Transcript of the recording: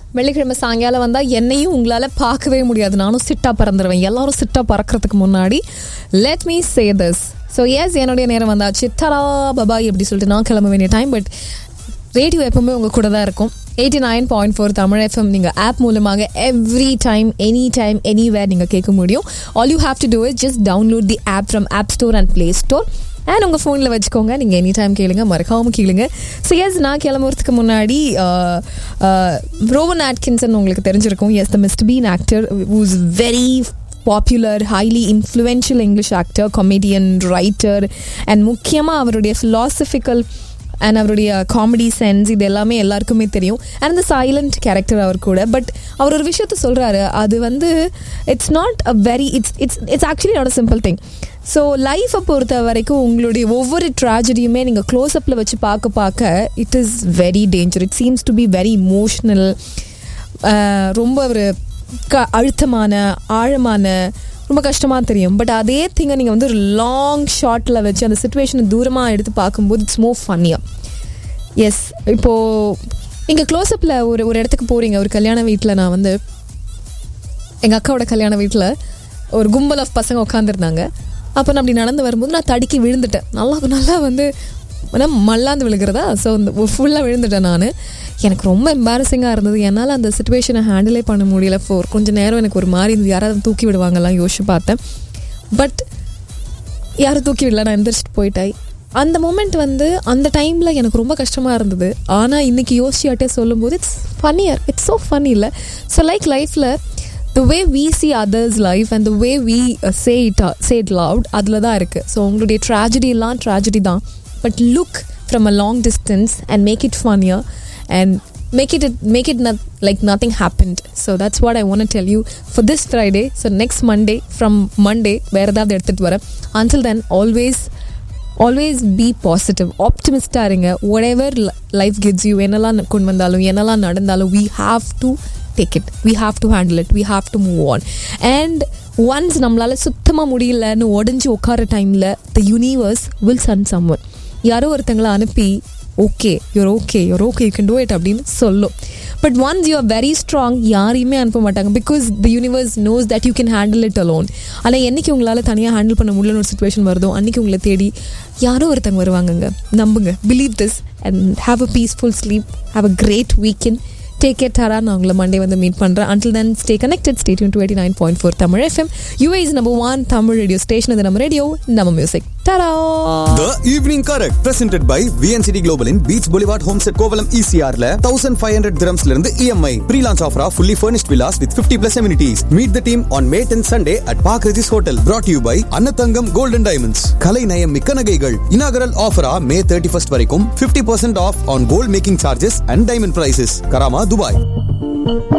வெள்ளிக்கிழமை சாயங்காலம் வந்தால் என்னையும் உங்களால் பார்க்கவே முடியாது நானும் சிட்டா பறந்துடுவேன் எல்லாரும் சிட்டா பறக்கிறதுக்கு முன்னாடி let me say this so yes என்னுடைய நேரம் வந்தாச்சு தரா பபாய் அப்படி சொல்லிட்டு நான் கிளம்ப வேண்டிய டைம் பட் ரேடியோ எப்பவுமே உங்கள் கூட தான் இருக்கும் eighty nine point four Tamil FM நீங்கள் ஆப் மூலமாக every time any time anywhere நீங்கள் கேட்க முடியும் all you have to do it just download the app from app store and play store and உங்கள் ஃபோனில் வச்சுக்கோங்க நீங்கள் எனி டைம் கேளுங்க மறக்காமல் கேளுங்க ஸோ எஸ் நான் கிளம்புறதுக்கு முன்னாடி ரோவன் ஆட்கின்சன் உங்களுக்கு தெரிஞ்சிருக்கும் as the mister Bean actor who's very popular highly influential English actor comedian writer and முக்கியமாக அவருடைய philosophical அண்ட் அவருடைய காமெடி சென்ஸ் இது எல்லாமே எல்லாருக்குமே தெரியும் அண்ட் அந்த சைலண்ட் கேரக்டர் அவர் கூட பட் அவர் ஒரு விஷயத்த சொல்கிறாரு அது வந்து it's not a very it's it's it's actually not a simple thing so லைஃப்பை பொறுத்த வரைக்கும் உங்களுடைய ஒவ்வொரு ட்ராஜடியுமே நீங்கள் க்ளோஸ்அப்பில் வச்சு பார்க்க பார்க்க it is very danger it seems to be very emotional ரொம்ப ஒரு க அழுத்தமான ஆழமான ரொம்ப கஷ்டமாக தெரியும் பட் அதே திங்கை நீங்கள் வந்து ஒரு லாங் ஷார்ட்டில் வச்சு அந்த சுச்சுவேஷனை தூரமாக எடுத்து பார்க்கும்போது இட்ஸ் மோர் ஃபன்னியாக எஸ் இப்போது நீங்கள் க்ளோஸ்அப்பில் ஒரு ஒரு இடத்துக்கு போகிறீங்க ஒரு கல்யாண வீட்டில் நான் வந்து எங்கள் அக்காவோட கல்யாண வீட்டில் ஒரு கும்பல் ஆஃப் பசங்க உட்காந்துருந்தாங்க அப்போ நான் அப்படி நடந்து வரும்போது நான் தடுக்கி விழுந்துட்டேன் நல்லா நல்லா வந்து ஆனால் மல்லாந்து விழுகிறதா ஸோ இந்த ஃபுல்லாக விழுந்துட்டேன் நான் எனக்கு ரொம்ப எம்பாரசிங்காக இருந்தது என்னால் அந்த சுச்சுவேஷனை ஹேண்டிலே பண்ண முடியல ஃபோர் கொஞ்சம் நேரம் எனக்கு ஒரு மாதிரி இருந்தது யாராவது தூக்கி விடுவாங்கலாம் யோசிச்சு பார்த்தேன் பட் யாரும் தூக்கி விடல நான் எந்திரிச்சிட்டு போயிட்டேன் அந்த மூமெண்ட் வந்து அந்த டைமில் எனக்கு ரொம்ப கஷ்டமாக இருந்தது ஆனால் இன்றைக்கி யோசிச்சுட்டே சொல்லும்போது it's funnier it's so funny இல்லை ஸோ லைக் லைஃப்பில் the way we see others life and the way we say it say it loud அதில் தான் இருக்குது ஸோ உங்களுடைய ட்ராஜடிலாம் ட்ராஜடி தான் but look from a long distance and make it funnier and make it make it not, like nothing happened so that's what i want to tell you for this friday so next monday from monday வேற ஏதாவது எடுத்துட்டு வரேன் until then always always be positive ஆப்டிமிஸ்டாக இருங்க ஒட் எவர் life kids you என்னெல்லாம் கொண்டு வந்தாலும் என்னெல்லாம் நடந்தாலும் we have to take it we have to handle it we have to move on and once நம்மளால் சுத்தமாக முடியலன்னு உடஞ்சி உட்கார டைமில் the universe will send someone யாரோ ஒருத்தங்களை அனுப்பி okay you're okay you're okay you can do it அப்படின்னு சொல்லும் but once you are very strong யாரையுமே அனுப்ப மாட்டாங்க because the universe knows that you can handle it alone ஆனால் என்னைக்கு உங்களால் தனியாக ஹேண்டில் பண்ண முடியலன்னு ஒரு சுச்சுவேஷன் வருதோ அன்றைக்கி உங்களை தேடி யாரோ ஒருத்தங்க வருவாங்கங்க நம்புங்க believe this and have a peaceful sleep have a great weekend take care டாரா நான் உங்களை மண்டே வந்து மீட் பண்ணுறேன் until then stay connected stay tuned twenty nine point four Tamil FM UAE's number one Tamil radio station இது நம்ம radio நம்ம music டாரா The Evening Correct presented by VNCT Global in Beach Boulevard Homestead Kovalam ECR ல 1500 dirhams ல இருந்து EMI pre-launch offer fully furnished villas with 50 plus amenities. Meet the team on May 10th Sunday at Park Regis Hotel. Brought to you by Annatangam Gold and Diamonds. கலை நயம் மிக்க நகைகள் inaugural offer ஆ May 31st வரைக்கும் 50% off on gold making charges and diamond prices. Karama, Dubai.